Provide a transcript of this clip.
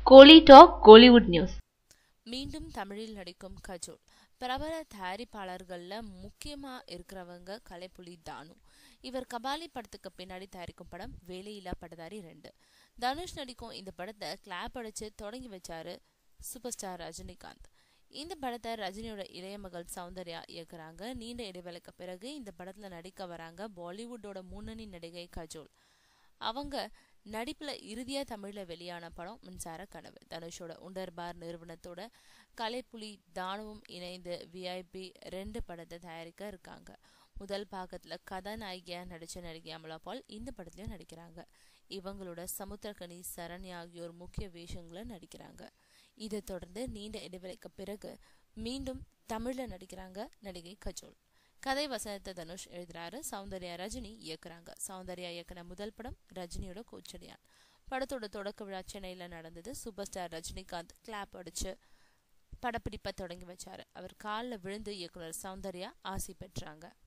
கோலி talk Kollywood news மீண்டும் தமிழில் நடிக்கும் கஜோல் பிரபல தயாரிப்பாளர்கள்ல முக்கியமா இருக்கிறவங்க கலைப்புலி தானு இவர் கபாலி படத்துக்கு பின்னாடி தயாரிக்கும் படம் வேலையில்லா பட்டதாரி ரெண்டு தனுஷ் நடிக்கும் இந்த படத்தை கிளாப் அடிச்சு தொடங்கி வச்சாரு சூப்பர் ஸ்டார் ரஜினிகாந்த் இந்த படத்தை ரஜினியோட இளைய மகள் சௌந்தர்யா இயக்குறாங்க நீண்ட இடைவேளைக்கு பிறகு இந்த படத்துல நடிக்க வராங்க பாலிவுட்டோட முன்னணி நடிகை கஜோல் அவங்க நடிப்புல இறுதியா தமிழ்ல வெளியான படம் மின்சார கனவு தனுஷோட உண்டர்பார் நிறுவனத்தோட கலைப்புலி தானுவும் இணைந்து விஐபி ரெண்டு படத்தை தயாரிக்க இருக்காங்க முதல் பாகத்துல கதாநாயகியா நடிச்ச நடிகை அமலா பால் இந்த படத்துலயும் நடிக்கிறாங்க இவங்களோட சமுத்திரகனி சரண்யா ஆகியோர் முக்கிய வேஷங்களை நடிக்கிறாங்க இதை தொடர்ந்து நீண்ட இடைவெளிக்கு பிறகு மீண்டும் தமிழ்ல நடிக்கிறாங்க நடிகை கஜோல் கதை வசனத்தை தனுஷ் எழுதுறாரு சௌந்தர்யா ரஜினி இயக்குறாங்க சௌந்தர்யா இயக்குன முதல் படம் ரஜினியோட கோச்சடியான் படத்தோட தொடக்க விழா சென்னையில நடந்தது சூப்பர் ஸ்டார் ரஜினிகாந்த் கிளாப் அடிச்சு படப்பிடிப்பை தொடங்கி வச்சாரு அவர் காலில் விழுந்து இயக்குனர் சௌந்தர்யா ஆசி பெற்றாங்க